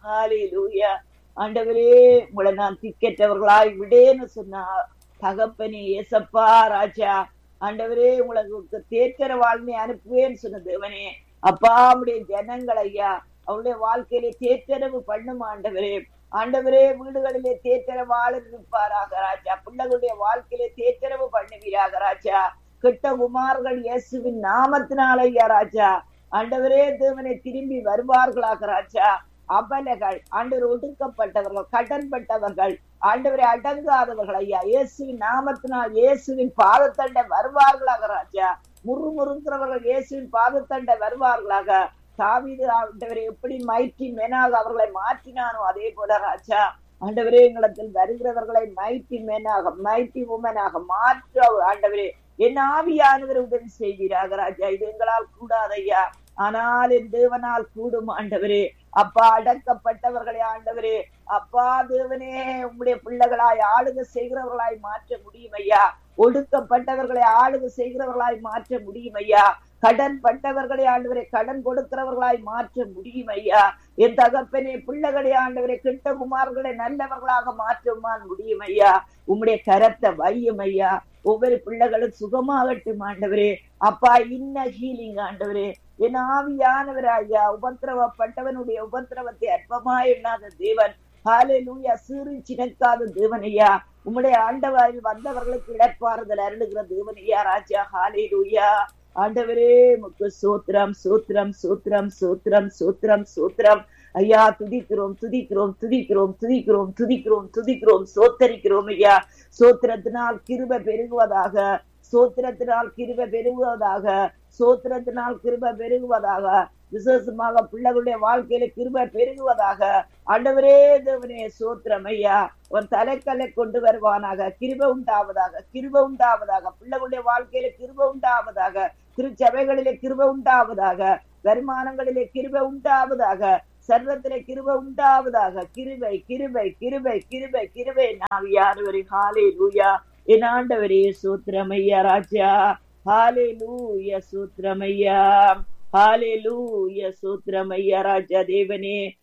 ஹalleluya ஆண்டவரே உங்களை நான் திக்கற்றவர்களாய் விடேன்னு சொன்னா தகப்பனே ஏசப்பா ராஜா ஆண்டவரே உங்களுக்கு தேத்தர வாழ்மை அனுப்புவேன்னு சொன்ன தேவனே அப்பா உடைய ஜனங்கள் ஐயா அவருடைய வாழ்க்கையிலே தேத்தரவு பண்ணும் ஆண்டவரே ஆண்டவரே வீடுகளிலே தேத்தரவு ஆள இருப்பாராக ராஜா பிள்ளைகளுடைய வாழ்க்கையிலே தேத்தரவு பண்ணுவீராக ராஜா கெட்ட குமார்கள் இயேசுவின் நாமத்தினால ஐயா ராஜா ஆண்டவரே தேவனை திரும்பி வருவார்களாக ராஜா அபலைகள் ஆண்டவர் ஒடுக்கப்பட்டவர்கள் கடன்பட்டவர்கள் ஆண்டவரை அடங்காதவர்கள் ஐயா இயேசுவின் நாமத்தினால் இயேசுவின் பாதத்தண்டை வருவார்களாக ராஜா முறுமுறுக்கிறவர்கள் இயேசுவின் பாதத்தண்டை வருவார்களாக தாவீது ஆண்டவரை எப்படி மைட்டி மேனாக அவர்களை மாற்றினானோ அதே போல ராஜா ஆண்டவரே எங்களிடத்தில் வருகிறவர்களை மைட்டி மேனாக மைட்டி உமனாக மாற்ற ஆண்டவரே என் ஆவியானவர் உதவி செய்வீராக ராஜா இது எங்களால் கூடாதையா ஆனால் என் தேவனால் கூடும் ஆண்டவரே அப்பா அடக்கப்பட்டவர்களே ஆண்டவரே அப்பா தேவனே உம்முடைய பிள்ளைகளாய் ஆளுக செய்கிறவர்களாய் மாற்ற முடியும் ஐயா ஒடுக்கப்பட்டவர்களை ஆளுக செய்கிறவர்களாய் மாற்ற முடியும் ஐயா கடன் பட்டவர்களை ஆண்டவரை கடன் கொடுக்கிறவர்களாய் மாற்ற முடியும் ஐயா என் தகப்பனே பிள்ளைகளை ஆண்டவரை கெட்ட குமார்களை நல்லவர்களாக மாற்றுமான் முடியும் ஐயா உம்முடைய கரத்தை வையும் ஐயா ஒவ்வொரு பிள்ளைகளும் சுகமாகட்டும் ஆண்டவரே அப்பா இன்ன ஹீலிங் ஆண்டவரே என் ஆவியானவர் ஐயா உபத்திரவப்பட்டவனுடைய உபத்திரவத்தை அற்பமாய் எண்ணாத தேவன் ஹாலேலூயா சீறி சினக்காத தேவன் ஐயா உம்முடைய ஆண்டவரில் வந்தவர்களுக்கு இழப்பாறுதல் அருளுகிற தேவன் ஐயா ராஜா ஹாலேலூயா ஆண்டவரே முக்கு சூத்திரம் சூத்திரம் சூத்திரம் சூத்திரம் சூத்திரம் சூத்திரம் ஐயா துதிக்கிறோம் துதிக்கிறோம் துதிக்கிறோம் துதிக்கிறோம் துதிக்கிறோம் துதிக்கிறோம் சோத்தரிக்கிறோம் ஐயா சோத்திரத்தினால் கிருப பெருகுவதாக சோத்திரத்தினால் கிருப பெருகுவதாக சோத்திரத்தினால் கிருப பெருகுவதாக விசேஷமாக பிள்ளைகளுடைய வாழ்க்கையில கிருப பெருகுவதாக ஆண்டவரே தேவனே சோத்திரம் ஐயா உன் தலைக்கல்லை கொண்டு வருவானாக கிருப உண்டாவதாக கிருப உண்டாவதாக பிள்ளைகளுடைய வாழ்க்கையில கிருப உண்டாவதாக திருச்சபைகளிலே கிருப உண்டாவதாக வருமானங்களிலே கிருப உண்டாவதாக சர்வத்திலே கிருப உண்டாவதாக கிருபை கிருபை கிருபை கிருபை கிருபை நான் யாருவரை ஹாலே லூயா என் ஆண்டவரே சூத்திரமையா ராஜா ஹாலே லூய சூத்திரமையா ஹாலே லூய சூத்திரமையா ராஜா தேவனே